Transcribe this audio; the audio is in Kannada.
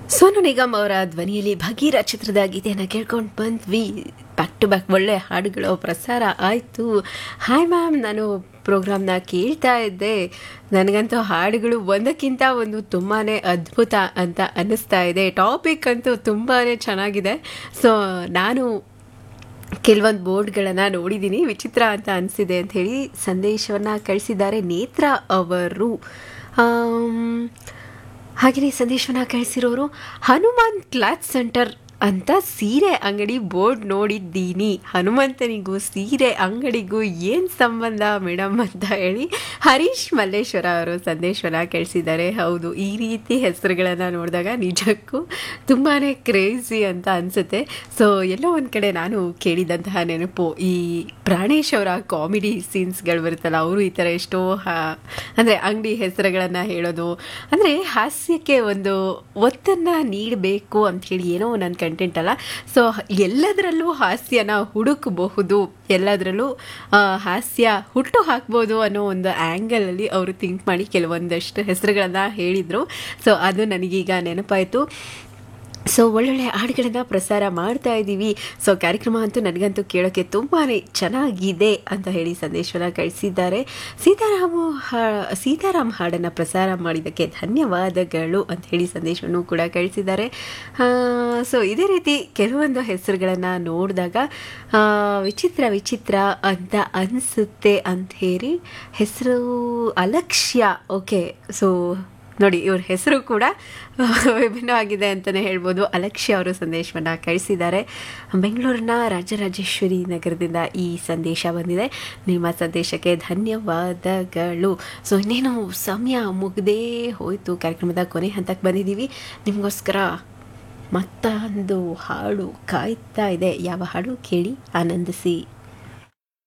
ಸೋನು ನಿಗಮ್ ಅವರ ಧ್ವನಿಯಲ್ಲಿ ಭಗೀರ ಚಿತ್ರದ ಗೀತೆಯನ್ನು ಕೇಳ್ಕೊಂಡು ಬಂದ್ವಿ ಬ್ಯಾಕ್ ಟು ಬ್ಯಾಕ್ ಒಳ್ಳೆ ಹಾಡುಗಳು ಪ್ರಸಾರ ಆಯಿತು ಹಾಯ್ ಮ್ಯಾಮ್ ನಾನು ಪ್ರೋಗ್ರಾಮ್ನ ಕೇಳ್ತಾ ಇದ್ದೆ ನನಗಂತೂ ಹಾಡುಗಳು ಒಂದಕ್ಕಿಂತ ಒಂದು ತುಂಬಾ ಅದ್ಭುತ ಅಂತ ಅನ್ನಿಸ್ತಾ ಇದೆ ಟಾಪಿಕ್ ಅಂತೂ ತುಂಬಾ ಚೆನ್ನಾಗಿದೆ ಸೊ ನಾನು ಕೆಲವೊಂದು ಬೋರ್ಡ್ಗಳನ್ನು ನೋಡಿದ್ದೀನಿ ವಿಚಿತ್ರ ಅಂತ ಅನಿಸಿದೆ ಅಂತ ಹೇಳಿ ಸಂದೇಶವನ್ನು ಕಳಿಸಿದ್ದಾರೆ ನೇತ್ರ ಅವರು ಆಮ್, ಹಾಗೆಯೇ ಸಂದೇಶವನ್ನು ಕಳಿಸಿರೋರು ಹನುಮಾನ್ ಕ್ಲಾತ್ ಸೆಂಟರ್ ಅಂತ ಸೀರೆ ಅಂಗಡಿ ಬೋರ್ಡ್ ನೋಡಿದ್ದೀನಿ ಹನುಮಂತನಿಗೂ ಸೀರೆ ಅಂಗಡಿಗೂ ಏನು ಸಂಬಂಧ ಮೇಡಮ್ ಅಂತ ಹೇಳಿ ಹರೀಶ್ ಮಲ್ಲೇಶ್ವರ ಅವರು ಸಂದೇಶವನ್ನು ಕಳಿಸಿದ್ದಾರೆ ಹೌದು ಈ ರೀತಿ ಹೆಸರುಗಳನ್ನು ನೋಡಿದಾಗ ನಿಜಕ್ಕೂ ತುಂಬಾ ಕ್ರೇಜಿ ಅಂತ ಅನಿಸುತ್ತೆ ಸೊ ಎಲ್ಲೋ ಒಂದು ಕಡೆ ನಾನು ಕೇಳಿದಂತಹ ನೆನಪು ಈ ಪ್ರಾಣೇಶ್ ಅವರ ಕಾಮಿಡಿ ಸೀನ್ಸ್ಗಳು ಬರುತ್ತಲ್ಲ ಅವರು ಈ ಥರ ಎಷ್ಟೋ ಅಂದರೆ ಅಂಗಡಿ ಹೆಸರುಗಳನ್ನು ಹೇಳೋದು ಅಂದರೆ ಹಾಸ್ಯಕ್ಕೆ ಒಂದು ಒತ್ತನ್ನು ನೀಡಬೇಕು ಅಂಥೇಳಿ ಏನೋ ನನ್ನ ಕಂಟೆಂಟ್ ಅಲ್ಲ ಸೊ ಎಲ್ಲದರಲ್ಲೂ ಹಾಸ್ಯನ ಹುಡುಕಬಹುದು ಎಲ್ಲದರಲ್ಲೂ ಆ, ಹಾಸ್ಯ ಹುಟ್ಟು ಹಾಕ್ಬೋದು ಅನ್ನೋ ಒಂದು ಆ್ಯಂಗಲಲ್ಲಿ ಅವರು ಥಿಂಕ್ ಮಾಡಿ ಕೆಲವೊಂದಷ್ಟು ಹೆಸರುಗಳನ್ನು ಹೇಳಿದರು ಸೊ ಅದು ನನಗೀಗ ನೆನಪಾಯಿತು ಸೊ ಒಳ್ಳೊಳ್ಳೆ ಹಾಡುಗಳನ್ನು ಪ್ರಸಾರ ಮಾಡ್ತಾ ಇದ್ದೀವಿ ಸೊ ಕಾರ್ಯಕ್ರಮ ಅಂತೂ ನನಗಂತೂ ಕೇಳೋಕ್ಕೆ ತುಂಬಾ ಚೆನ್ನಾಗಿದೆ ಅಂತ ಹೇಳಿ ಸಂದೇಶವನ್ನು ಕಳಿಸಿದ್ದಾರೆ ಸೀತಾರಾಮು ಹಾ ಸೀತಾರಾಮ್ ಹಾಡನ್ನು ಪ್ರಸಾರ ಮಾಡಿದ್ದಕ್ಕೆ ಧನ್ಯವಾದಗಳು ಅಂತ ಹೇಳಿ ಸಂದೇಶವನ್ನು ಕೂಡ ಕಳಿಸಿದ್ದಾರೆ ಸೊ ಇದೇ ರೀತಿ ಕೆಲವೊಂದು ಹೆಸರುಗಳನ್ನು ನೋಡಿದಾಗ ಆ, ವಿಚಿತ್ರ ವಿಚಿತ್ರ ಅಂತ ಅನಿಸುತ್ತೆ ಅಂತ ಹೇಳಿ ಹೆಸರು ಅಲಕ್ಷ್ಯ ಓಕೆ ಸೊ ನೋಡಿ ಇವ್ರ ಹೆಸರು ಕೂಡ ವಿಭಿನ್ನವಾಗಿದೆ ಅಂತಲೇ ಹೇಳ್ಬೋದು ಅಲಕ್ಷ್ಯ ಅವರು ಸಂದೇಶವನ್ನು ಕಳಿಸಿದ್ದಾರೆ ಬೆಂಗಳೂರಿನ ರಾಜರಾಜೇಶ್ವರಿ ನಗರದಿಂದ ಈ ಸಂದೇಶ ಬಂದಿದೆ ನಿಮ್ಮ ಸಂದೇಶಕ್ಕೆ ಧನ್ಯವಾದಗಳು ಸೊ ಇನ್ನೇನು ಸಮಯ ಮುಗ್ದೇ ಹೋಯಿತು ಕಾರ್ಯಕ್ರಮದ ಕೊನೆ ಹಂತಕ್ಕೆ ಬಂದಿದ್ದೀವಿ ನಿಮಗೋಸ್ಕರ ಮತ್ತೊಂದು ಹಾಡು ಕಾಯ್ತಾ ಇದೆ ಯಾವ ಹಾಡು ಕೇಳಿ ಆನಂದಿಸಿ